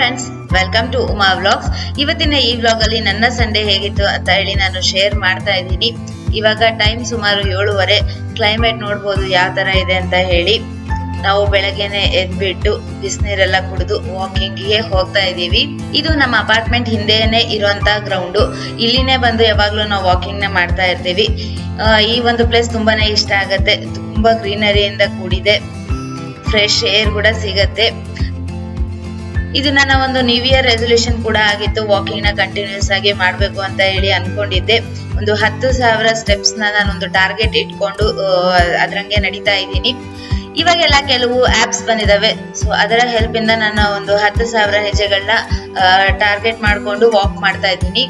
friends welcome to Uma vlogs ಇವತ್ತಿನ ಈ vlog ಅಲ್ಲಿ ನನ್ನ ಸಂಡೇ ಹೇಗಿತ್ತು ಅಂತ ಹೇಳಿ ನಾನು ಶೇರ್ ಮಾಡ್ತಾ ಇದ್ದೀನಿ ಇವಾಗ ಟೈಮ್ ಸುಮಾರು ಏಳುವರೆ ಕ್ಲೈಮೇಟ್ ನೋಡ್ಬೋದು ಯಾವ ತರ ಇದೆ ಅಂತ ಹೇಳಿ ನಾವು ಬೆಳಗ್ಗೆನೆ ಎದ್ಬಿಟ್ಟು ಬಿಸಿನೀರೆಲ್ಲ ಕುಡಿದು ವಾಕಿಂಗ್ಗೆ ಹೋಗ್ತಾ ಇದ್ದೀವಿ ಇದು ನಮ್ಮ ಅಪಾರ್ಟ್ಮೆಂಟ್ ಹಿಂದೆನೆ ಇರುವಂತ ಗ್ರೌಂಡ್ ಇಲ್ಲಿನೇ ಬಂದು ಯಾವಾಗ್ಲೂ ನಾವು ವಾಕಿಂಗ್ ನ ಮಾಡ್ತಾ ಇರ್ತೀವಿ ಆ, ಈ ಒಂದು ಪ್ಲೇಸ್ ತುಂಬಾನೇ ಇಷ್ಟ ಆಗತ್ತೆ ತುಂಬಾ ಗ್ರೀನರಿಯಿಂದ ಕೂಡಿದೆ ಫ್ರೆಶ್ ಏರ್ ಕೂಡ ಸಿಗತ್ತೆ ಇದು ನನ್ನ ಒಂದು ನ್ಯೂ ಇಯರ್ ರೆಸೊಲ್ಯೂಷನ್ ಕೂಡ ಆಗಿತ್ತು ವಾಕಿಂಗ್ ನ ಕಂಟಿನ್ಯೂಸ್ ಆಗಿ ಮಾಡ್ಬೇಕು ಅಂತ ಹೇಳಿ ಅನ್ಕೊಂಡಿದ್ದೆ ಒಂದು ಹತ್ತು ಸಾವಿರ ಸ್ಟೆಪ್ಸ್ ನ ನಾನೊಂದು ಟಾರ್ಗೆಟ್ ಇಟ್ಕೊಂಡು ಆ, ಅದ್ರಂಗೆ ನಡೀತಾ ಇದ್ದೀನಿ ಇವಾಗೆಲ್ಲ ಕೆಲವು ಆಪ್ಸ್ ಬಂದಿದಾವೆ ಸೊ ಅದರ ಹೆಲ್ಪ್ ಇಂದ ನಾನು ಒಂದು ಹತ್ತು ಸಾವಿರ ಹೆಜ್ಜೆಗಳನ್ನ ಟಾರ್ಗೆಟ್ ಮಾಡ್ಕೊಂಡು ವಾಕ್ ಮಾಡ್ತಾ ಇದ್ದೀನಿ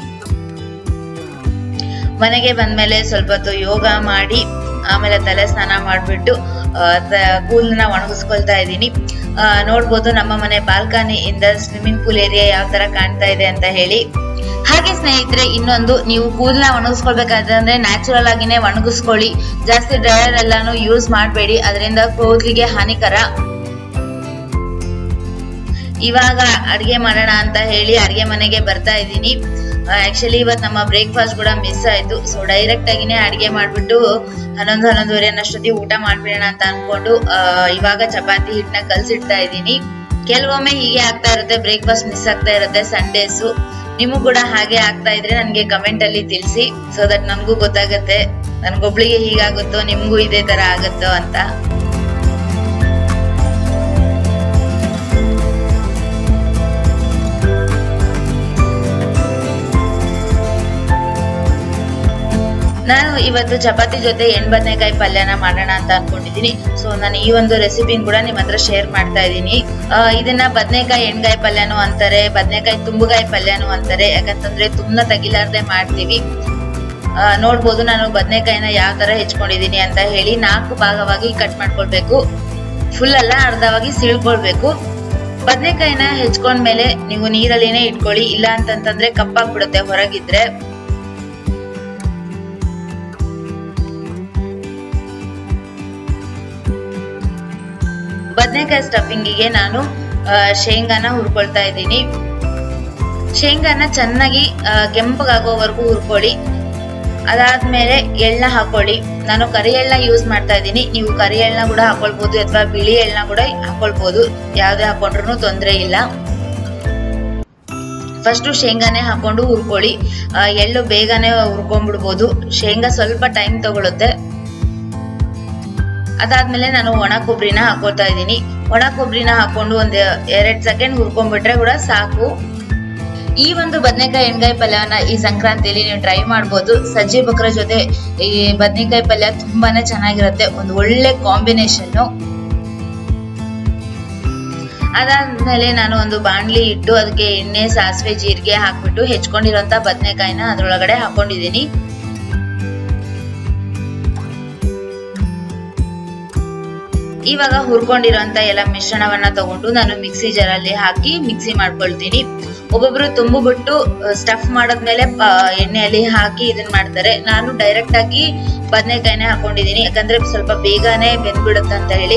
ಮನೆಗೆ ಬಂದ್ಮೇಲೆ ಸ್ವಲ್ಪ ಹೊತ್ತು ಯೋಗ ಮಾಡಿ ಆಮೇಲೆ ತಲೆ ಸ್ನಾನ ಮಾಡ್ಬಿಟ್ಟು ಕೂದಲನ್ನ ಒಣಗಿಸ್ಕೊಳ್ತಾ ಇದ್ದೀನಿ ಆ, ನೋಡ್ಬೋದು ನಮ್ಮ ಮನೆ ಬಾಲ್ಕನಿ ಇಂದ ಸ್ವಿಮ್ಮಿಂಗ್ ಪೂಲ್ ಏರಿಯಾ ಯಾವ ತರ ಕಾಣ್ತಾ ಇದೆ ಅಂತ ಹೇಳಿ ಹಾಗೆ ಸ್ನೇಹಿತರೆ ಇನ್ನೊಂದು ನೀವು ಕೂದಲ ಒಣಗಿಸ್ಕೊಳ್ಬೇಕಾದ್ರೆ ನ್ಯಾಚುರಲ್ ಆಗಿನೇ ಒಣಗಿಸ್ಕೊಳ್ಳಿ ಜಾಸ್ತಿ ಡ್ರೈಯರ್ ಎಲ್ಲಾನು ಯೂಸ್ ಮಾಡಬೇಡಿ ಅದರಿಂದ ಕೂದಲಿಗೆ ಹಾನಿಕರ ಇವಾಗ ಅಡ್ಗೆ ಮಾಡೋಣ ಅಂತ ಹೇಳಿ ಅಡ್ಗೆ ಮನೆಗೆ ಬರ್ತಾ ಇದ್ದೀನಿ ಆಕ್ಚುಲಿ ಇವತ್ತು ನಮ್ಮ ಬ್ರೇಕ್ಫಾಸ್ಟ್ ಕೂಡ ಮಿಸ್ ಆಯ್ತು ಸೊ ಡೈರೆಕ್ಟ್ ಆಗಿನೇ ಅಡ್ಗೆ ಮಾಡ್ಬಿಟ್ಟು ಹನ್ನೊಂದು ಹನ್ನೊಂದುವರೆ ಅನ್ನಷ್ಟೊತ್ತಿಗೆ ಊಟ ಮಾಡ್ಬಿಡೋಣ ಅಂತ ಅನ್ಕೊಂಡು ಆ, ಇವಾಗ ಚಪಾತಿ ಹಿಟ್ಟನ್ನ ಕಲ್ಸಿಡ್ತಾ ಇದ್ದೀನಿ ಕೆಲವೊಮ್ಮೆ ಹೀಗೆ ಆಗ್ತಾ ಇರುತ್ತೆ ಬ್ರೇಕ್ಫಾಸ್ಟ್ ಮಿಸ್ ಆಗ್ತಾ ಇರುತ್ತೆ ಸಂಡೇಸು ನಿಮಗೂ ಕೂಡ ಹಾಗೆ ಆಗ್ತಾ ಇದ್ರೆ ನನಗೆ ಕಮೆಂಟ್ ಅಲ್ಲಿ ತಿಳಿಸಿ ಸೊ ದಟ್ ನಮಗೂ ಗೊತ್ತಾಗತ್ತೆ ನನ್ಗೊಬ್ಳಿಗೆ ಹೀಗಾಗುತ್ತೋ ನಿಮ್ಗೂ ಇದೇ ತರ ಆಗುತ್ತೋ ಅಂತ ನಾನು ಇವತ್ತು ಚಪಾತಿ ಜೊತೆ ಎಣ್ ಬದನೆಕಾಯಿ ಪಲ್ಯನ ಮಾಡೋಣ ಅಂತ ಅನ್ಕೊಂಡಿದ್ದೀನಿ ಸೊ ನಾನು ಈ ಒಂದು ರೆಸಿಪಿನ ಕೂಡ ನಿಮ್ಮ ಹತ್ರ ಶೇರ್ ಮಾಡ್ತಾ ಇದ್ದೀನಿ ಆ, ಇದನ್ನ ಬದನೆಕಾಯಿ ಎಣ್ಗಾಯಿ ಪಲ್ಯನೂ ಅಂತಾರೆ ಬದನೆಕಾಯಿ ತುಂಬುಗಾಯಿ ಪಲ್ಯನೂ ಅಂತಾರೆ ಯಾಕಂತಂದ್ರೆ ತುಂಬನ ತಗಿಲಾರ್ದೆ ಮಾಡ್ತೀವಿ ಆ, ನೋಡ್ಬೋದು ನಾನು ಬದನೆಕಾಯಿನ ಯಾವ ತರ ಹೆಚ್ಕೊಂಡಿದೀನಿ ಅಂತ ಹೇಳಿ ನಾಲ್ಕು ಭಾಗವಾಗಿ ಕಟ್ ಮಾಡ್ಕೊಳ್ಬೇಕು ಫುಲ್ ಅಲ್ಲ ಅರ್ಧವಾಗಿ ಸೀಳ್ಕೊಳ್ಬೇಕು ಬದನೆಕಾಯಿನ ಹೆಚ್ಕೊಂಡ್ಮೇಲೆ ನೀವು ನೀರಲ್ಲಿನೇ ಇಟ್ಕೊಳ್ಳಿ ಇಲ್ಲ ಅಂತಂತಂದ್ರೆ ಕಪ್ಪಾಗ್ಬಿಡುತ್ತೆ ಹೊರಗಿದ್ರೆ ಬದನೆಕಾಯಿ ಸ್ಟಫಿಂಗಿಗೆ ನಾನು ಆ, ಶೇಂಗಾನ ಹುರ್ಕೊಳ್ತಾ ಇದ್ದೀನಿ ಶೇಂಗಾನ ಚೆನ್ನಾಗಿ ಆ, ಕೆಂಪಗಾಗೋವರೆಗೂ ಹುರ್ಕೊಳ್ಳಿ ಅದಾದ್ಮೇಲೆ ಎಳ್ಳ ಹಾಕೊಳ್ಳಿ ನಾನು ಕರಿ ಎಳ್ಳ ಯೂಸ್ ಮಾಡ್ತಾ ಇದ್ದೀನಿ ನೀವು ಕರಿ ಎಳ್ಳ ಕೂಡ ಹಾಕೊಳ್ಬೋದು ಅಥವಾ ಬಿಳಿ ಎಳ್ಳ ಕೂಡ ಹಾಕೊಳ್ಬೋದು ಯಾವ್ದೇ ಹಾಕೊಂಡ್ರು ತೊಂದರೆ ಇಲ್ಲ ಫಸ್ಟ್ ಶೇಂಗಾನೆ ಹಾಕೊಂಡು ಹುರ್ಕೊಳ್ಳಿ ಆ, ಎಳ್ಳು ಬೇಗನೆ ಹುರ್ಕೊಂಡ್ಬಿಡ್ಬೋದು ಶೇಂಗಾ ಸ್ವಲ್ಪ ಟೈಮ್ ತಗೊಳುತ್ತೆ ಅದಾದ್ಮೇಲೆ ನಾನು ಒಣ ಕೊಬ್ಬರಿನ ಹಾಕೊಳ್ತಾ ಇದ್ದೀನಿ ಒಣ ಕೊಬ್ಬರಿನ ಹಾಕೊಂಡು ಒಂದ್ ಎರಡ್ ಸೆಕೆಂಡ್ ಹುರ್ಕೊಂಡ್ಬಿಟ್ರೆ ಕೂಡ ಸಾಕು ಈ ಒಂದು ಬದನೆಕಾಯಿ ಎಣ್ಗಾಯಿ ಪಲ್ಯವನ್ನ ಈ ಸಂಕ್ರಾಂತಿಯಲ್ಲಿ ನೀವು ಟ್ರೈ ಮಾಡ್ಬೋದು ಸಜ್ಜಿ ಬಕ್ರ ಜೊತೆ ಈ ಬದನೆಕಾಯಿ ಪಲ್ಯ ತುಂಬಾನೇ ಚೆನ್ನಾಗಿರುತ್ತೆ ಒಂದು ಒಳ್ಳೆ ಕಾಂಬಿನೇಷನ್ ಅದಾದ್ಮೇಲೆ ನಾನು ಒಂದು ಬಾಣ್ಲಿ ಇಟ್ಟು ಅದಕ್ಕೆ ಎಣ್ಣೆ ಸಾಸಿವೆ ಜೀರಿಗೆ ಹಾಕ್ಬಿಟ್ಟು ಹೆಚ್ಕೊಂಡಿರೋಂತ ಬದನೆಕಾಯಿನ ಅದ್ರೊಳಗಡೆ ಹಾಕೊಂಡಿದ್ದೀನಿ ಇವಾಗ ಹುರ್ಕೊಂಡಿರೋಂತ ಎಲ್ಲ ಮಿಶ್ರಣವನ್ನ ತಗೊಂಡು ನಾನು ಮಿಕ್ಸಿ ಜಾರಲ್ಲಿ ಹಾಕಿ ಮಿಕ್ಸಿ ಮಾಡ್ಕೊಳ್ತೀನಿ ಒಬ್ಬೊಬ್ರು ತುಂಬಿಬಿಟ್ಟು ಸ್ಟಫ್ ಮಾಡಾದ್ಮೇಲೆ ಆ, ಎಣ್ಣೆಯಲ್ಲಿ ಹಾಕಿ ಇದನ್ ಮಾಡ್ತಾರೆ ನಾನು ಡೈರೆಕ್ಟ್ ಆಗಿ ಬದನೆಕಾಯಿನೇ ಹಾಕೊಂಡಿದೀನಿ ಯಾಕಂದ್ರೆ ಸ್ವಲ್ಪ ಬೇಗನೆ ಬೆಂದ್ಬಿಡುತ್ತೆ ಅಂತ ಹೇಳಿ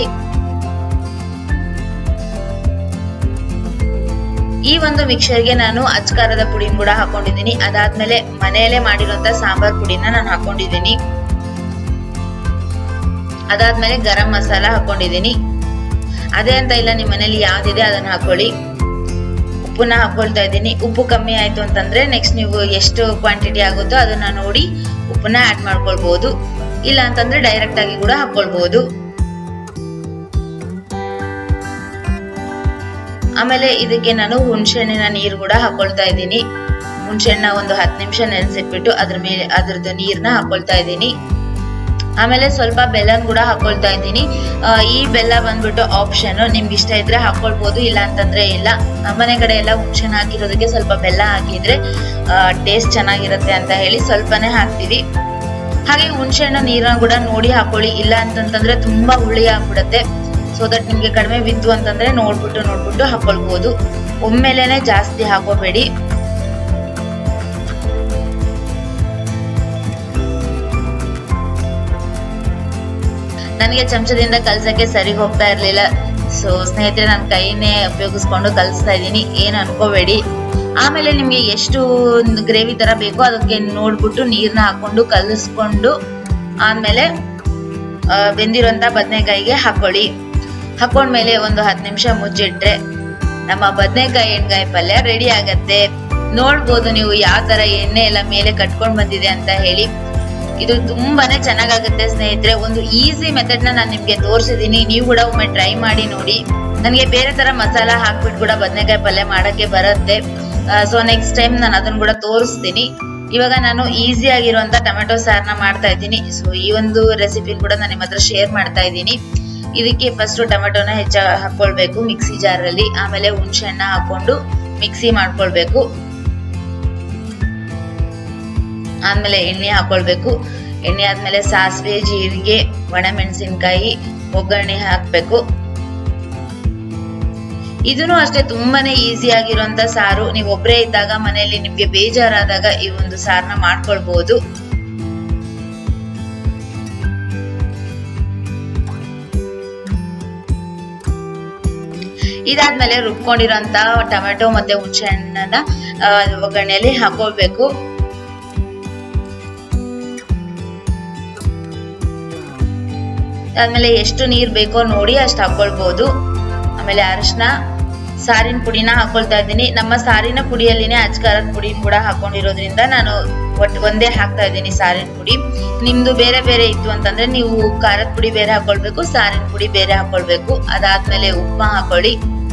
ಈ ಒಂದು ಮಿಕ್ಸರ್ಗೆ ನಾನು ಅಚ್ಕಾರದ ಪುಡಿ ಕೂಡ ಹಾಕೊಂಡಿದ್ದೀನಿ ಅದಾದ್ಮೇಲೆ ಮನೆಯಲ್ಲೇ ಮಾಡಿರುವಂತ ಸಾಂಬಾರ್ ಪುಡಿನ ನಾನು ಹಾಕೊಂಡಿದ್ದೀನಿ ಅದಾದ್ಮೇಲೆ ಗರಂ ಮಸಾಲ ಹಾಕೊಂಡಿದ್ದೀನಿ ಅದೇ ಅಂತ ಇಲ್ಲ ನಿಮ್ಮ ಮನೇಲಿ ಯಾವ್ದಿದೆ ಅದನ್ನ ಹಾಕೊಳ್ಳಿ ಉಪ್ಪನ್ನ ಹಾಕೊಳ್ತಾ ಇದ್ದೀನಿ ಉಪ್ಪು ಕಮ್ಮಿ ಆಯ್ತು ಅಂತಂದ್ರೆ ನೆಕ್ಸ್ಟ್ ನೀವು ಎಷ್ಟು ಕ್ವಾಂಟಿಟಿ ಆಗುತ್ತೋ ಅದನ್ನ ನೋಡಿ ಉಪ್ಪನ್ನ ಆಡ್ ಮಾಡ್ಕೊಳ್ಬಹುದು ಇಲ್ಲ ಅಂತಂದ್ರೆ ಡೈರೆಕ್ಟ್ ಆಗಿ ಕೂಡ ಹಾಕೊಳ್ಬಹುದು ಆಮೇಲೆ ಇದಕ್ಕೆ ನಾನು ಹುಣಸೆಹಣ್ಣಿನ ನೀರು ಕೂಡ ಹಾಕೊಳ್ತಾ ಇದ್ದೀನಿ ಹುಣಸೆಹಣ್ಣ ಒಂದು ಹತ್ತು ನಿಮಿಷ ನೆನೆಸಿಟ್ಬಿಟ್ಟು ಅದ್ರ ಮೇಲೆ ಅದ್ರದ್ದು ನೀರ್ನ ಹಾಕೊಳ್ತಾ ಇದ್ದೀನಿ ಆಮೇಲೆ ಸ್ವಲ್ಪ ಬೆಲ್ಲನ್ ಕೂಡ ಹಾಕೊಳ್ತಾ ಇದ್ದೀನಿ ಆ, ಈ ಬೆಲ್ಲ ಬಂದ್ಬಿಟ್ಟು ಆಪ್ಷನ್ ನಿಮ್ಗೆ ಇಷ್ಟ ಇದ್ರೆ ಹಾಕೊಳ್ಬೋದು ಇಲ್ಲ ಅಂತಂದ್ರೆ ಇಲ್ಲ ನಮ್ಮನೆ ಕಡೆ ಎಲ್ಲ ಹುಣಸೆಹಣ್ಣು ಹಾಕಿರೋದಕ್ಕೆ ಸ್ವಲ್ಪ ಬೆಲ್ಲ ಹಾಕಿದ್ರೆ ಟೇಸ್ಟ್ ಚೆನ್ನಾಗಿರುತ್ತೆ ಅಂತ ಹೇಳಿ ಸ್ವಲ್ಪನೇ ಹಾಕ್ತೀವಿ ಹಾಗೆ ಹುಣಸೆಹಣ್ಣು ನೀರನ್ನ ಕೂಡ ನೋಡಿ ಹಾಕೊಳ್ಳಿ ಇಲ್ಲ ಅಂತಂತಂದ್ರೆ ತುಂಬಾ ಹುಳಿ ಆಗ್ಬಿಡುತ್ತೆ ಸೊ ದಟ್ ನಿಮ್ಗೆ ಕಡಿಮೆ ಬಿದ್ದು ಅಂತಂದ್ರೆ ನೋಡ್ಬಿಟ್ಟು ನೋಡ್ಬಿಟ್ಟು ಹಾಕೊಳ್ಬೋದು ಒಮ್ಮೆಲೆನೆ ಜಾಸ್ತಿ ಹಾಕೋಬೇಡಿ ನನಗೆ ಚಮಚದಿಂದ ಕಲ್ಸಕ್ಕೆ ಸರಿ ಹೋಗ್ತಾ ಇರ್ಲಿಲ್ಲ ಸೊ ಸ್ನೇಹಿತರೆ ನಾನು ಕೈನೇ ಉಪಯೋಗಿಸ್ಕೊಂಡು ಕಲಿಸ್ತಾ ಇದ್ದೀನಿ ಏನು ಅನ್ಕೋಬೇಡಿ ಆಮೇಲೆ ನಿಮಗೆ ಎಷ್ಟು ಗ್ರೇವಿ ತರ ಬೇಕೋ ಅದಕ್ಕೆ ನೋಡ್ಬಿಟ್ಟು ನೀರ್ನ ಹಾಕೊಂಡು ಕಲಿಸ್ಕೊಂಡು ಆಮೇಲೆ ಆ, ಬೆಂದಿರುವಂತ ಬದನೆಕಾಯಿಗೆ ಹಾಕೊಳ್ಳಿ ಹಾಕೊಂಡ್ಮೇಲೆ ಒಂದು ಹತ್ತು ನಿಮಿಷ ಮುಚ್ಚಿಟ್ರೆ ನಮ್ಮ ಬದನೆಕಾಯಿ ಎಣ್ಗಾಯಿ ಪಲ್ಯ ರೆಡಿ ಆಗತ್ತೆ ನೋಡ್ಬೋದು ನೀವು ಯಾವ ತರ ಎಣ್ಣೆ ಎಲ್ಲ ಮೇಲೆ ಕಟ್ಕೊಂಡ್ ಬಂದಿದೆ ಅಂತ ಹೇಳಿ ಇದು ತುಂಬಾನೇ ಚೆನ್ನಾಗಾಗುತ್ತೆ ಸ್ನೇಹಿತರೆ ಒಂದು ಈಸಿ ಮೆಥಡ್ ನ ನಾನು ನಿಮ್ಗೆ ತೋರಿಸಿದೀನಿ ನೀವು ಕೂಡ ಒಮ್ಮೆ ಟ್ರೈ ಮಾಡಿ ನೋಡಿ ನನಗೆ ಬೇರೆ ತರ ಮಸಾಲ ಹಾಕ್ಬಿಟ್ಟು ಕೂಡ ಬದನೆಕಾಯಿ ಪಲ್ಯ ಮಾಡಕ್ಕೆ ಬರುತ್ತೆ ಸೊ ನೆಕ್ಸ್ಟ್ ಟೈಮ್ ನಾನು ಅದನ್ನ ಕೂಡ ತೋರಿಸ್ತೀನಿ ಇವಾಗ ನಾನು ಈಸಿ ಆಗಿರುವಂತ ಟೊಮೆಟೊ ಸಾರ್ನ ಮಾಡ್ತಾ ಇದ್ದೀನಿ ಸೊ ಈ ಒಂದು ರೆಸಿಪಿ ಕೂಡ ನಾನು ನಿಮ್ಮ ಹತ್ರ ಶೇರ್ ಮಾಡ್ತಾ ಇದ್ದೀನಿ ಇದಕ್ಕೆ ಫಸ್ಟ್ ಟೊಮೆಟೊನ ಹೆಚ್ಚ ಹಾಕೊಳ್ಬೇಕು ಮಿಕ್ಸಿ ಜಾರ್ ಅಲ್ಲಿ ಆಮೇಲೆ ಹುಣಸೆ ಹಣ್ಣ ಹಾಕೊಂಡು ಮಿಕ್ಸಿ ಮಾಡ್ಕೊಳ್ಬೇಕು ಆದ್ಮೇಲೆ ಎಣ್ಣೆ ಹಾಕೊಳ್ಬೇಕು ಎಣ್ಣೆ ಆದ್ಮೇಲೆ ಸಾಸಿವೆ ಜೀರಿಗೆ ಒಣಮೆಣಸಿನ್ಕಾಯಿ ಒಗ್ಗರಣೆ ಹಾಕ್ಬೇಕು ಇದನ್ನು ಅಷ್ಟೇ ತುಂಬಾನೇ ಈಸಿ ಆಗಿರುವಂತ ಸಾರು ನೀವು ಒಬ್ರೇ ಇದ್ದಾಗ ಮನೆಯಲ್ಲಿ ನಿಮ್ಗೆ ಬೇಜಾರಾದಾಗ ಈ ಒಂದು ಸಾರನ್ನ ಮಾಡ್ಕೊಳ್ಬಹುದು ಇದಾದ್ಮೇಲೆ ರುಬ್ಕೊಂಡಿರೋಂತ ಟೊಮೆಟೊ ಮತ್ತೆ ಹುಣಸೆ ಹಣ್ಣನ್ನ ಆ, ಒಗ್ಗರಣೆಯಲ್ಲಿ ಹಾಕೊಳ್ಬೇಕು ಆದ್ಮೇಲೆ ಎಷ್ಟು ನೀರ್ ಬೇಕೋ ನೋಡಿ ಅಷ್ಟು ಹಾಕೊಳ್ಬಹುದು ಆಮೇಲೆ ಅರಿಶಿನ ಸಾರಿನ ಪುಡಿನ ಹಾಕೊಳ್ತಾ ಇದ್ದೀನಿ ನಮ್ಮ ಸಾರಿನ ಪುಡಿಯಲ್ಲಿನೇ ಅಜ್ಕಾರದ ಪುಡಿ ಕೂಡ ಹಾಕೊಂಡಿರೋದ್ರಿಂದ ನಾನು ಒಟ್ಟು ಒಂದೇ ಹಾಕ್ತಾ ಇದ್ದೀನಿ ಸಾರಿನ ಪುಡಿ ನಿಮ್ದು ಬೇರೆ ಬೇರೆ ಇತ್ತು ಅಂತಂದ್ರೆ ನೀವು ಖಾರದ ಪುಡಿ ಬೇರೆ ಹಾಕೊಳ್ಬೇಕು ಸಾರಿನ ಪುಡಿ ಬೇರೆ ಹಾಕೊಳ್ಬೇಕು ಅದಾದ್ಮೇಲೆ ಉಪ್ಪ ಹಾಕೊಳ್ಳಿ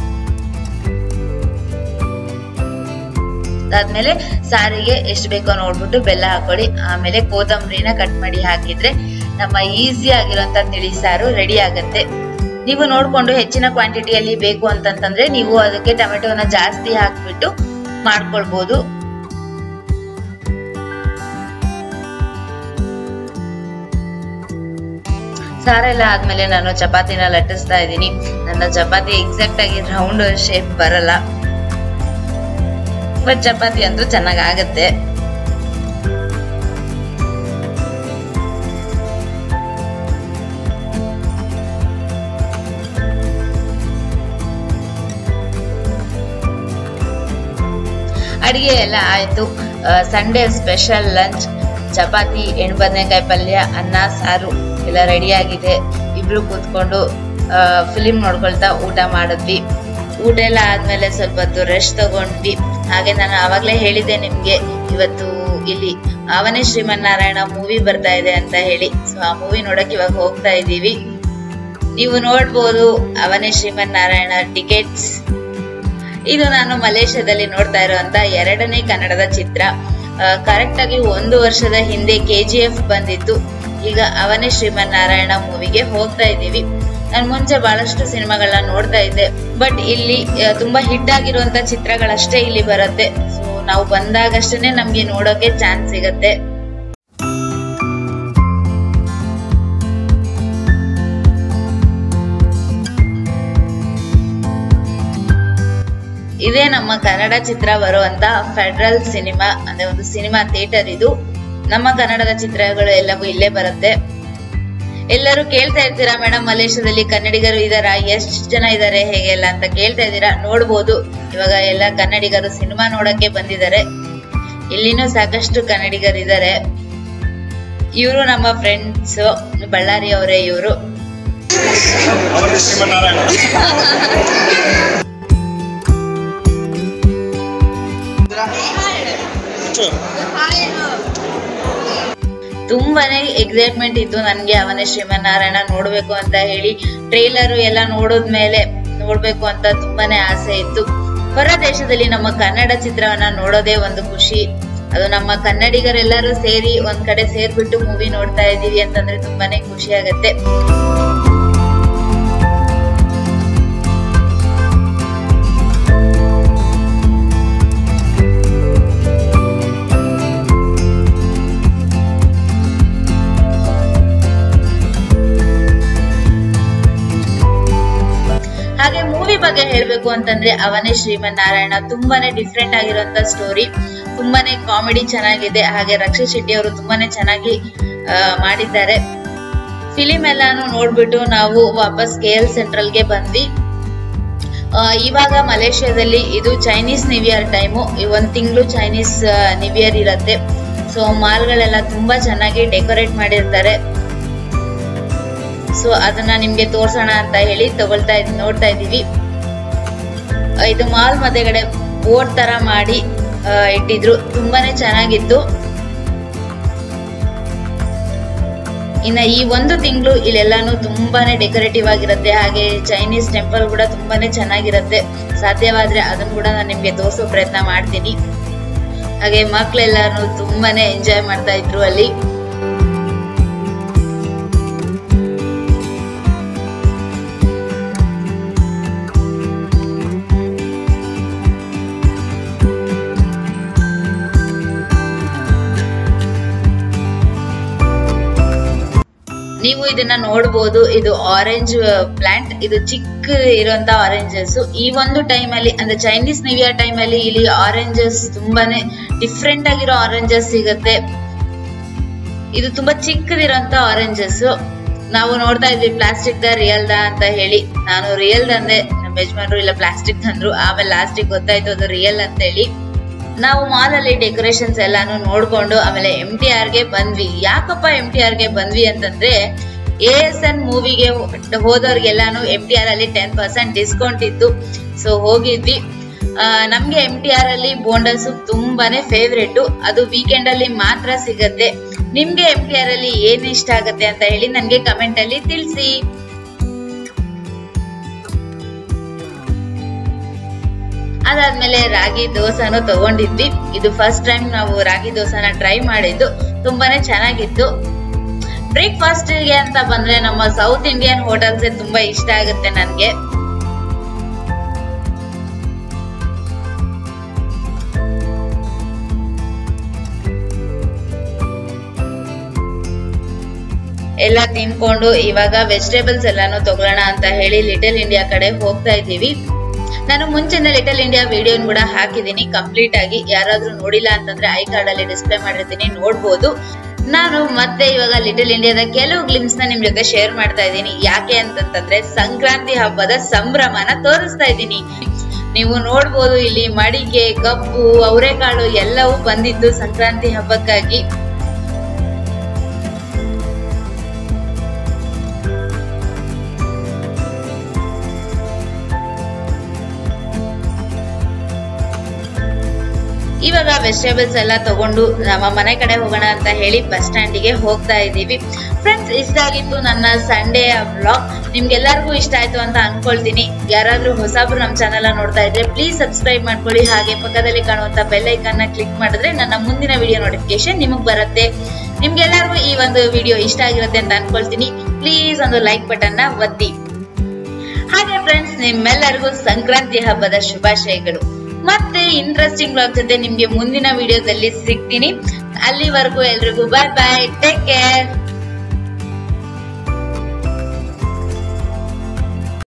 ಅದಾದ್ಮೇಲೆ ಸಾರಿಗೆ ಎಷ್ಟು ಬೇಕೋ ನೋಡ್ಬಿಟ್ಟು ಬೆಲ್ಲ ಹಾಕೊಳ್ಳಿ ಆಮೇಲೆ ಕೋತಂಬರಿನ ಕಟ್ ಮಾಡಿ ಹಾಕಿದ್ರೆ ನಮ್ಮ ಈಸಿ ಆಗಿರುವಂತ ತಿಳಿ ಸಾರು ರೆಡಿ ಆಗತ್ತೆ ನೀವು ನೋಡ್ಕೊಂಡು ಹೆಚ್ಚಿನ ಕ್ವಾಂಟಿಟಿಯಲ್ಲಿ ಬೇಕು ಅಂತಂತಂದ್ರೆ ನೀವು ಅದಕ್ಕೆ ಟೊಮೆಟೊನ ಜಾಸ್ತಿ ಹಾಕ್ಬಿಟ್ಟು ಮಾಡ್ಕೊಳ್ಬಹುದು ಸಾರೆಲ್ಲ ಆದ್ಮೇಲೆ ನಾನು ಚಪಾತಿನ ಲಟ್ಟಿಸ್ತಾ ಇದ್ದೀನಿ ನನ್ನ ಚಪಾತಿ ಎಕ್ಸಾಕ್ಟ್ ಆಗಿ ರೌಂಡ್ ಶೇಪ್ ಬರಲ್ಲ ಬಟ್ ಚಪಾತಿ ಅಂತೂ ಚೆನ್ನಾಗ್ ಆಗತ್ತೆ ಅಡಿಗೆ ಎಲ್ಲ ಆಯ್ತು ಸಂಡೇ ಸ್ಪೆಷಲ್ ಲಂಚ್ ಚಪಾತಿ ಎಣ್ಣೆ ಬದನೆಕಾಯಿ ಪಲ್ಯ ಅನ್ನ ಸಾರು ಎಲ್ಲ ರೆಡಿ ಆಗಿದೆ ಇಬ್ರು ಕೂತ್ಕೊಂಡು ಫಿಲಿಂ ನೋಡ್ಕೊಳ್ತಾ ಊಟ ಮಾಡಿದ್ವಿ ಊಟ ಎಲ್ಲ ಆದ್ಮೇಲೆ ಸ್ವಲ್ಪ ಹೊತ್ತು ರೆಸ್ಟ್ ತಗೊಂಡ್ವಿ ಹಾಗೆ ನಾನು ಆವಾಗ್ಲೇ ಹೇಳಿದ್ದೆ ನಿಮ್ಗೆ ಇವತ್ತು ಇಲ್ಲಿ ಅವನೇ ಶ್ರೀಮನ್ನಾರಾಯಣ ಮೂವಿ ಬರ್ತಾ ಇದೆ ಅಂತ ಹೇಳಿ ಸೊ ಆ ಮೂವಿ ನೋಡಕ್ ಇವಾಗ ಹೋಗ್ತಾ ಇದ್ದೀವಿ ನೀವು ನೋಡ್ಬೋದು ಅವನೇ ಶ್ರೀಮನ್ನಾರಾಯಣ ಟಿಕೆಟ್ಸ್ ಇದು ನಾನು ಮಲೇಷ್ಯಾದಲ್ಲಿ ನೋಡ್ತಾ ಇರುವಂತ ಎರಡನೇ ಕನ್ನಡದ ಚಿತ್ರ ಕರೆಕ್ಟ್ ಆಗಿ ಒಂದು ವರ್ಷದ ಹಿಂದೆ ಕೆ ಜಿ ಎಫ್ ಬಂದಿತ್ತು ಈಗ ಅವನೇ ಶ್ರೀಮನ್ನಾರಾಯಣ ಮೂವಿಗೆ ಹೋಗ್ತಾ ಇದ್ದೀವಿ ನಾನು ಮುಂಚೆ ಬಹಳಷ್ಟು ಸಿನಿಮಾಗಳನ್ನ ನೋಡ್ತಾ ಇದ್ದೆ ಬಟ್ ಇಲ್ಲಿ ಆ, ತುಂಬಾ ಹಿಟ್ ಆಗಿರುವಂತ ಚಿತ್ರಗಳಷ್ಟೇ ಇಲ್ಲಿ ಬರುತ್ತೆ ಸೊ ನಾವು ಬಂದಾಗಷ್ಟೇ ನಮ್ಗೆ ನೋಡೋಕೆ ಚಾನ್ಸ್ ಸಿಗತ್ತೆ ಇದೇ ನಮ್ಮ ಕನ್ನಡ ಚಿತ್ರ ಬರುವಂತ ಫೆಡರಲ್ ಸಿನಿಮಾ ಅಂದ್ರೆ ಒಂದು ಸಿನಿಮಾ ಥಿಯೇಟರ್ ಇದು ನಮ್ಮ ಕನ್ನಡದ ಚಿತ್ರಗಳು ಎಲ್ಲವೂ ಇಲ್ಲೇ ಬರುತ್ತೆ ಎಲ್ಲರೂ ಕೇಳ್ತಾ ಇರ್ತೀರಾ ಮೇಡಮ್ ಮಲೇಷ್ಯಾದಲ್ಲಿ ಕನ್ನಡಿಗರು ಇದಾರಾ ಎಷ್ಟು ಜನ ಇದಾರೆ ಹೇಗೆ ಎಲ್ಲ ಅಂತ ಕೇಳ್ತಾ ಇದ್ದೀರಾ ನೋಡ್ಬೋದು ಇವಾಗ ಎಲ್ಲ ಕನ್ನಡಿಗರು ಸಿನಿಮಾ ನೋಡಕ್ಕೆ ಬಂದಿದ್ದಾರೆ ಇಲ್ಲಿನೂ ಸಾಕಷ್ಟು ಕನ್ನಡಿಗರು ಇದ್ದಾರೆ ಇವರು ನಮ್ಮ ಫ್ರೆಂಡ್ಸ್ ಬಳ್ಳಾರಿ ಅವರೇ ಇವರು ಅವರೇ ಶ್ರೀಮನ್ನಾರಾಯಣ ತುಂಬಾನೇ ಎಕ್ಸೈಟ್ಮೆಂಟ್ ಇತ್ತು ನನ್ಗೆ ಅವನೇ ಶ್ರೀಮನ್ನಾರಾಯಣ ನೋಡ್ಬೇಕು ಅಂತ ಹೇಳಿ ಟ್ರೇಲರ್ ಎಲ್ಲ ನೋಡಿದ್ಮೇಲೆ ನೋಡ್ಬೇಕು ಅಂತ ತುಂಬಾನೇ ಆಸೆ ಇತ್ತು ಹೊರ ದೇಶದಲ್ಲಿ ನಮ್ಮ ಕನ್ನಡ ಚಿತ್ರವನ್ನ ನೋಡೋದೇ ಒಂದು ಖುಷಿ ಅದು ನಮ್ಮ ಕನ್ನಡಿಗರೆಲ್ಲರೂ ಸೇರಿ ಒಂದ್ ಕಡೆ ಸೇರ್ಬಿಟ್ಟು ಮೂವಿ ನೋಡ್ತಾ ಇದೀವಿ ಅಂತಂದ್ರೆ ತುಂಬಾನೇ ಖುಷಿ ಆಗತ್ತೆ ಹಾಗೆ ಮೂವಿ ಬಗ್ಗೆ ಹೇಳ್ಬೇಕು ಅಂತಂದ್ರೆ ಅವನೇ ಶ್ರೀಮನ್ನಾರಾಯಣ ತುಂಬಾನೇ ಡಿಫ್ರೆಂಟ್ ಆಗಿರುವಂತ ಸ್ಟೋರಿ ತುಂಬಾನೇ ಕಾಮಿಡಿ ಚೆನ್ನಾಗಿದೆ ಹಾಗೆ ರಕ್ಷಿತ್ ಶೆಟ್ಟಿ ಅವರು ತುಂಬಾನೇ ಚೆನ್ನಾಗಿ ಆ, ಮಾಡಿದ್ದಾರೆ ಫಿಲಿಂ ಎಲ್ಲಾನು ನೋಡ್ಬಿಟ್ಟು ನಾವು ವಾಪಸ್ ಕೆ ಎಲ್ ಸೆಂಟ್ರಲ್ಗೆ ಬಂದ್ವಿ ಆ, ಇವಾಗ ಮಲೇಷ್ಯಾದಲ್ಲಿ ಇದು ಚೈನೀಸ್ ನ್ಯೂ ಇಯರ್ ಟೈಮು ಒಂದು ತಿಂಗಳು ಚೈನೀಸ್ ನ್ಯೂ ಇಯರ್ ಇರುತ್ತೆ ಸೊ ಮಾಲ್ಗಳೆಲ್ಲ ತುಂಬಾ ಚೆನ್ನಾಗಿ ಡೆಕೋರೇಟ್ ಮಾಡಿರ್ತಾರೆ ಸೊ ಅದನ್ನ ನಿಮ್ಗೆ ತೋರ್ಸೋಣ ಅಂತ ಹೇಳಿ ತಗೊಳ್ತಾ ಇದ್ ನೋಡ್ತಾ ಇದೀವಿ ಆ, ಇದು ಮಾಲ್ ಮಧ್ಯಗಡೆ ಬೋಟ್ ತರ ಮಾಡಿ ಆ, ಇಟ್ಟಿದ್ರು ತುಂಬಾನೇ ಚೆನ್ನಾಗಿತ್ತು ಇನ್ನ ಈ ಒಂದು ತಿಂಗಳು ಇಲ್ಲೆಲ್ಲಾನು ತುಂಬಾನೇ ಡೆಕೋರೇಟಿವ್ ಆಗಿರುತ್ತೆ ಹಾಗೆ ಚೈನೀಸ್ ಟೆಂಪಲ್ ಕೂಡ ತುಂಬಾನೇ ಚೆನ್ನಾಗಿರುತ್ತೆ ಸಾಧ್ಯವಾದ್ರೆ ಅದನ್ನ ಕೂಡ ನಾನು ನಿಮ್ಗೆ ತೋರಿಸೋ ಪ್ರಯತ್ನ ಮಾಡ್ತೀನಿ ಹಾಗೆ ಮಕ್ಳೆಲ್ಲಾನು ತುಂಬಾನೇ ಎಂಜಾಯ್ ಮಾಡ್ತಾ ಇದ್ರು ಅಲ್ಲಿ ನೀವು ಇದನ್ನ ನೋಡ್ಬೋದು ಇದು ಆರೆಂಜ್ ಪ್ಲಾಂಟ್ ಇದು ಚಿಕ್ಕ ಇರುವಂತ ಆರೆಂಜಸ್ ಈ ಒಂದು ಟೈಮ್ ಅಲ್ಲಿ ಅಂದ್ರೆ ಚೈನೀಸ್ ನ್ಯೂ ಇಯರ್ ಟೈಮ್ ಅಲ್ಲಿ ಇಲ್ಲಿ ಆರೆಂಜಸ್ ತುಂಬಾನೇ ಡಿಫ್ರೆಂಟ್ ಆಗಿರೋ ಆರೆಂಜಸ್ ಸಿಗುತ್ತೆ ಇದು ತುಂಬಾ ಚಿಕ್ಕದಿರೋಂತ ಆರೆಂಜಸ್ ನಾವು ನೋಡ್ತಾ ಇದ್ವಿ ಪ್ಲಾಸ್ಟಿಕ್ ದ ರಿಯಲ್ ದ ಅಂತ ಹೇಳಿ ನಾನು ರಿಯಲ್ ಅಂದೆ ನಮ್ಮ ಯಜಮಾನ್ರು ಇಲ್ಲ ಪ್ಲಾಸ್ಟಿಕ್ ಅಂದ್ರು ಆಮೇಲೆ ಲಾಸ್ಟಿಗೆ ಗೊತ್ತಾಯ್ತು ಅದು ರಿಯಲ್ ಅಂತ ಹೇಳಿ ನಾವು ಮಾಲ್ ಅಲ್ಲಿ ಡೆಕೋರೇಷನ್ಸ್ ಎಲ್ಲಾನು ನೋಡ್ಕೊಂಡು ಆಮೇಲೆ ಎಂ ಟಿ ಆರ್ ಗೆ ಬಂದ್ವಿ ಯಾಕಪ್ಪ ಎಂ ಟಿ ಆರ್ ಗೆ ಬಂದ್ವಿ ಅಂತಂದ್ರೆ ಎ ಎಸ್ ಎನ್ ಮೂವಿಗೆ ಹೋದವ್ರಿಗೆಲ್ಲಾನು ಎಂ ಟಿ ಆರ್ ಅಲ್ಲಿ ಟೆನ್ ಪರ್ಸೆಂಟ್ ಡಿಸ್ಕೌಂಟ್ ಇತ್ತು ಸೊ ಹೋಗಿದ್ವಿ ಆ, ನಮ್ಗೆ ಎಂ ಟಿ ಆರ್ ಅಲ್ಲಿ ಬೋಂಡಾ ಸೂಪ್ ತುಂಬಾನೇ ಫೇವ್ರೇಟ್ ಅದು ವೀಕೆಂಡ್ ಅಲ್ಲಿ ಮಾತ್ರ ಸಿಗತ್ತೆ ನಿಮ್ಗೆ ಎಂ ಟಿ ಆರ್ ಅಲ್ಲಿ ಏನ್ ಇಷ್ಟ ಆಗತ್ತೆ ಅಂತ ಹೇಳಿ ನನ್ಗೆ ಕಮೆಂಟ್ ಅಲ್ಲಿ ತಿಳಿಸಿ ಅದಾದ್ಮೇಲೆ ರಾಗಿ ದೋಸೆನೂ ತಗೊಂಡಿದ್ವಿ ಇದು ಫಸ್ಟ್ ಟೈಮ್ ನಾವು ರಾಗಿ ದೋಸೆನ ಟ್ರೈ ಮಾಡಿದ್ದು ತುಂಬಾನೇ ಚೆನ್ನಾಗಿತ್ತು ಬ್ರೇಕ್ಫಾಸ್ಟ್ ಗೆ ಅಂತ ಬಂದ್ರೆ ನಮ್ಮ ಸೌತ್ ಇಂಡಿಯನ್ ಹೋಟೆಲ್ಸ್ ತುಂಬಾ ಇಷ್ಟ ಆಗುತ್ತೆ ನನ್ಗೆ ಎಲ್ಲ ತಿನ್ಕೊಂಡು ಇವಾಗ ವೆಜಿಟೇಬಲ್ಸ್ ಎಲ್ಲಾನು ತಗೊಳ್ಳೋಣ ಅಂತ ಹೇಳಿ ಲಿಟಲ್ ಇಂಡಿಯಾ ಕಡೆ ಹೋಗ್ತಾ ಇದ್ದೀವಿ ನಾನು ಮುಂಚೆನೆ ಲಿಟಲ್ ಇಂಡಿಯಾ ವಿಡಿಯೋನ್ ಕೂಡ ಹಾಕಿದ್ದೀನಿ ಕಂಪ್ಲೀಟ್ ಆಗಿ ಯಾರಾದ್ರೂ ನೋಡಿಲ್ಲ ಅಂತಂದ್ರೆ ಐ ಕಾರ್ಡ್ ಅಲ್ಲಿ ಡಿಸ್ಪ್ಲೇ ಮಾಡಿರ್ತೀನಿ ನೋಡ್ಬೋದು ನಾನು ಮತ್ತೆ ಇವಾಗ ಲಿಟಲ್ ಇಂಡಿಯಾದ ಕೆಲವು ಗ್ಲಿಮ್ಸ್ ನ ನಿಮ್ ಜೊತೆ ಶೇರ್ ಮಾಡ್ತಾ ಇದ್ದೀನಿ ಯಾಕೆ ಅಂತಂತಂದ್ರೆ ಸಂಕ್ರಾಂತಿ ಹಬ್ಬದ ಸಂಭ್ರಮನ ತೋರಿಸ್ತಾ ಇದ್ದೀನಿ ನೀವು ನೋಡ್ಬೋದು ಇಲ್ಲಿ ಮಡಿಕೆ ಕಬ್ಬು ಅವರೆಕಾಳು ಎಲ್ಲವೂ ಬಂದಿದ್ದು ಸಂಕ್ರಾಂತಿ ಹಬ್ಬಕ್ಕಾಗಿ ಇವಾಗ ವೆಜಿಟೇಬಲ್ಸ್ ಎಲ್ಲ ತಗೊಂಡು ನಮ್ಮ ಮನೆ ಕಡೆ ಹೋಗೋಣ ಅಂತ ಹೇಳಿ ಬಸ್ ಸ್ಟ್ಯಾಂಡಿಗೆ ಹೋಗ್ತಾ ಇದ್ದೀವಿ ಫ್ರೆಂಡ್ಸ್ ಇಷ್ಟ ಆಗಿತ್ತು ನನ್ನ ಸಂಡೇ ಬ್ಲಾಗ್ ನಿಮ್ಗೆಲ್ಲರಿಗೂ ಇಷ್ಟ ಆಯ್ತು ಅಂತ ಅನ್ಕೊಳ್ತೀನಿ ಯಾರಾದ್ರೂ ಹೊಸಬ್ರು ನಮ್ಮ ಚಾನಲ್ ನೋಡ್ತಾ ಇದ್ರೆ ಪ್ಲೀಸ್ ಸಬ್ಸ್ಕ್ರೈಬ್ ಮಾಡ್ಕೊಳ್ಳಿ ಹಾಗೆ ಪಕ್ಕದಲ್ಲಿ ಕಾಣುವಂತ ಬೆಲ್ ಐಕನ್ ನ ಕ್ಲಿಕ್ ಮಾಡಿದ್ರೆ ನನ್ನ ಮುಂದಿನ ವಿಡಿಯೋ ನೋಟಿಫಿಕೇಶನ್ ನಿಮಗ್ ಬರುತ್ತೆ ನಿಮ್ಗೆಲ್ಲರಿಗೂ ಈ ಒಂದು ವಿಡಿಯೋ ಇಷ್ಟ ಆಗಿರುತ್ತೆ ಅಂತ ಅನ್ಕೊಳ್ತೀನಿ ಪ್ಲೀಸ್ ಒಂದು ಲೈಕ್ ಬಟನ್ ನ ಒತ್ತಿ ಹಾಗೆ ಫ್ರೆಂಡ್ಸ್ ನಿಮ್ಮೆಲ್ಲರಿಗೂ ಸಂಕ್ರಾಂತಿ ಹಬ್ಬದ ಶುಭಾಶಯಗಳು ಮತ್ತೆ ಇಂಟ್ರೆಸ್ಟಿಂಗ್ ಬ್ಲಾಗ್ ಜೊತೆ ನಿಮ್ಗೆ ಮುಂದಿನ ವಿಡಿಯೋದಲ್ಲಿ ಸಿಗ್ತೀನಿ ಅಲ್ಲಿವರೆಗೂ ಎಲ್ರಿಗೂ ಬಾಯ್ ಬಾಯ್ ಟೇಕ್ ಕೇರ್